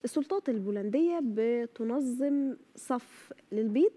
السلطات البولندية بتنظم صف للبيض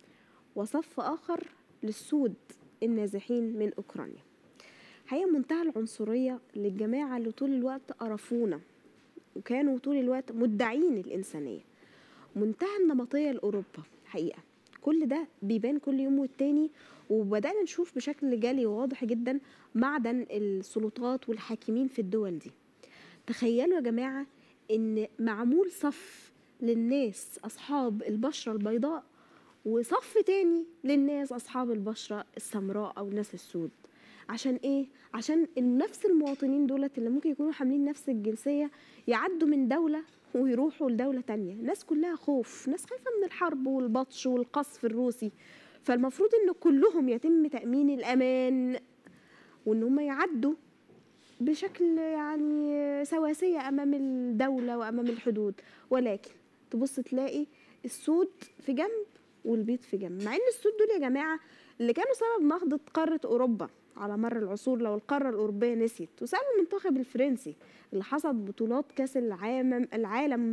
وصف آخر للسود النازحين من أوكرانيا هي منتهى العنصرية للجماعة اللي طول الوقت قرفونا وكانوا طول الوقت مدعين الإنسانية منتهى النمطية لأوروبا حقيقة كل ده بيبان كل يوم والتاني وبدأنا نشوف بشكل جالي وواضح جدا معدن السلطات والحاكمين في الدول دي تخيلوا يا جماعة إن معمول صف للناس أصحاب البشرة البيضاء وصف تاني للناس أصحاب البشرة السمراء أو الناس السود عشان ايه عشان نفس المواطنين دولت اللي ممكن يكونوا حاملين نفس الجنسيه يعدوا من دوله ويروحوا لدوله تانية الناس كلها خوف ناس خايفه من الحرب والبطش والقصف الروسي فالمفروض ان كلهم يتم تامين الامان وان هم يعدوا بشكل يعني سواسيه امام الدوله وامام الحدود ولكن تبص تلاقي السود في جنب والبيض في جنب مع ان السود دول يا جماعه اللي كانوا سبب نهضه قاره اوروبا على مر العصور لو القاره الاوروبيه نسيت وسألوا المنتخب الفرنسي اللي حصد بطولات كاس العالم العالم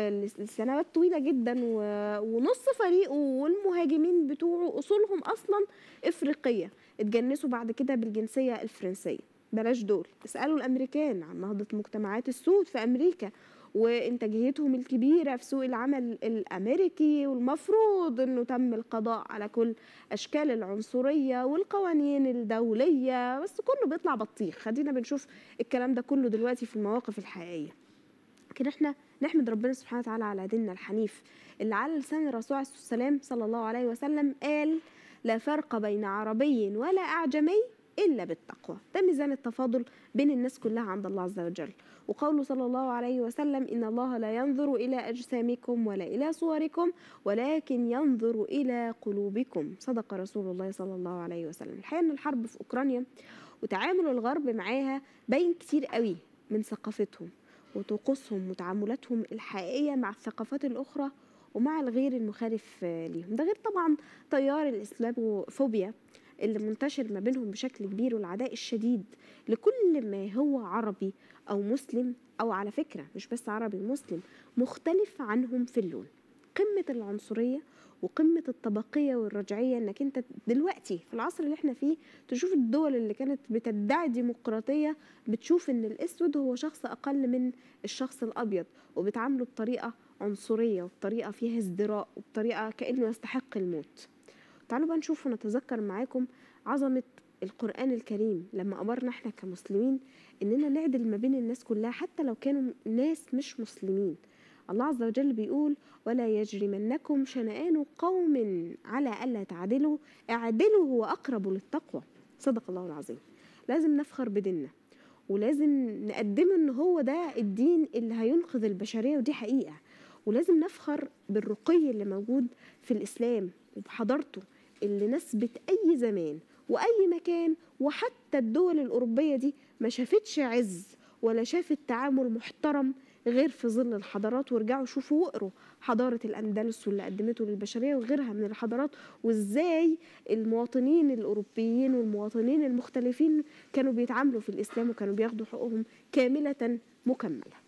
لسنوات طويله جدا ونص فريقه والمهاجمين بتوعه اصولهم اصلا افريقيه اتجنسوا بعد كده بالجنسيه الفرنسيه بلاش دول اسالوا الامريكان عن نهضه مجتمعات السود في امريكا وانتاجيتهم الكبيره في سوق العمل الامريكي والمفروض انه تم القضاء على كل اشكال العنصريه والقوانين الدوليه بس كله بيطلع بطيخ خلينا بنشوف الكلام ده كله دلوقتي في المواقف الحقيقيه لكن احنا نحمد ربنا سبحانه وتعالى على ديننا الحنيف اللي على لسان الرسول عليه السلام صلى الله عليه وسلم قال لا فرق بين عربي ولا اعجمي الا بالتقوى ده ميزان التفاضل بين الناس كلها عند الله عز وجل وقوله صلى الله عليه وسلم إن الله لا ينظر إلى أجسامكم ولا إلى صوركم ولكن ينظر إلى قلوبكم صدق رسول الله صلى الله عليه وسلم الحقيقة أن الحرب في أوكرانيا وتعامل الغرب معاها باين كتير قوي من ثقافتهم وطقوسهم وتعاملاتهم الحقيقية مع الثقافات الأخرى ومع الغير المخالف ليهم ده غير طبعا تيار الإسلاموفوبيا اللي منتشر ما بينهم بشكل كبير والعداء الشديد لكل ما هو عربي أو مسلم أو على فكرة مش بس عربي مسلم مختلف عنهم في اللون قمة العنصرية وقمة الطبقية والرجعية انك انت دلوقتي في العصر اللي احنا فيه تشوف الدول اللي كانت بتدعي ديمقراطية بتشوف ان الاسود هو شخص اقل من الشخص الابيض وبتعامله بطريقة عنصرية وبطريقة فيها ازدراء وبطريقة كأنه يستحق الموت تعالوا بقى نشوف ونتذكر معاكم عظمة القرآن الكريم لما أمرنا احنا كمسلمين إننا نعدل ما بين الناس كلها حتى لو كانوا ناس مش مسلمين الله عز وجل بيقول ولا يجرمنكم شنآن قوم على ألا تعدلوا اعدلوا هو أقرب للتقوى صدق الله العظيم لازم نفخر بديننا ولازم نقدمه ان هو ده الدين اللي هينقذ البشريه ودي حقيقه ولازم نفخر بالرقي اللي موجود في الاسلام وبحضارته اللي نسبت اي زمان واي مكان وحتى الدول الاوروبيه دي ما شافتش عز ولا شافت تعامل محترم غير في ظل الحضارات وارجعوا شوفوا واقروا حضارة الأندلس واللي قدمته للبشرية وغيرها من الحضارات وإزاي المواطنين الأوروبيين والمواطنين المختلفين كانوا بيتعاملوا في الإسلام وكانوا بياخدوا حقوقهم كاملة مكملة